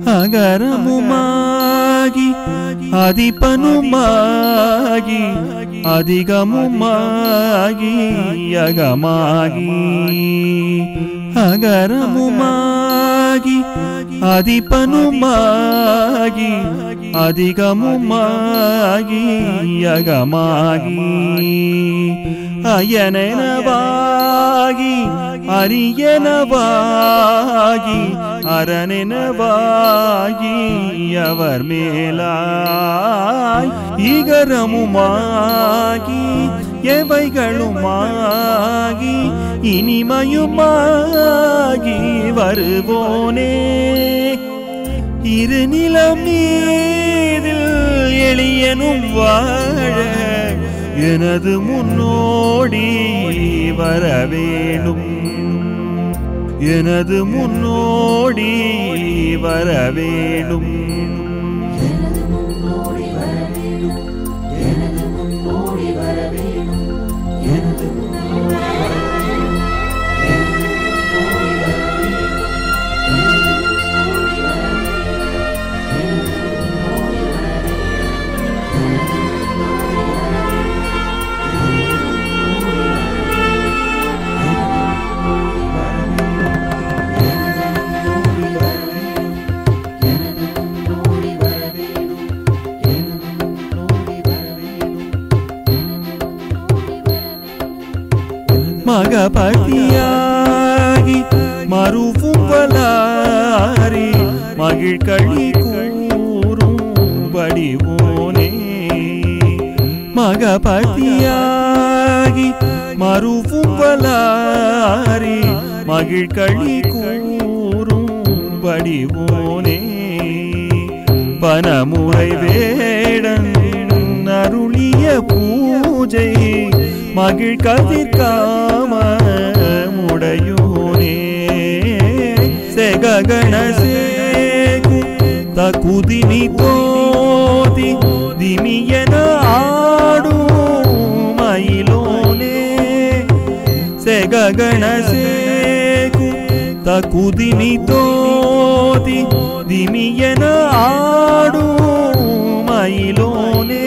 அகரமுமாகி அதிபனுமாகி அதிகமுமாகி அகமாகி அகரமுமாகி அதிபனுமாகி அதிகமுமாகி அகமாகி அயனெனவாகி அரியனவாகி அரணெனவாகி அவர் மேலாய் ஈகரமுமாகி எவைகளுமாகி இனிமையுமாகி வருவோனே இருநிலம் மீதில் எளியனும் வாழ எனது முன்னோடி வரவேணும் எனது முன்னோடி வரவேணும் எனது முன்னோடி வரவேணும் எனது முன்னோடி வரவேணும் எனது முன்னோடி வரவேணும் எனது முன்னோடி வரவேணும் எனது முன்னோடி வரவேணும் எனது முன்னோடி வரவேணும் எனது முன்னோடி வரவேணும் எனது முன்னோடி வரவேணும் எனது முன்னோடி வரவேணும் மகபதியாகி மறுவும் வலாரி மகிழ்கழி கூறும் வடிவோனே மகபதியாகி மறுவும் வலாரி மகிழ்கழி கூறும் வடிவோனே பனமுறை வேடன் அருளிய பூஜை மகிழ் கதிர்காம முடையோனே செககண சேகு தகுதினி தோதி திமியன ஆடும் மயிலோனே செககண சேகு தகுதினி தோதி திமியன ஆடும் மயிலோனே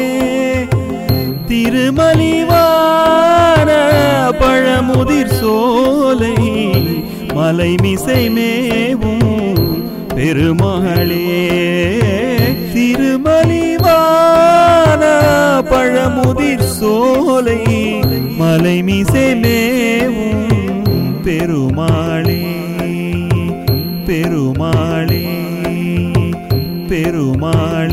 திருமலிவான பழமுதிர் சோலை மலை மிசை மேவும் பெருமகளே திருமலிவான பழமுதிர் சோலை மலை மிசை மேவும் பெருமாளே பெருமாளே பெருமாளே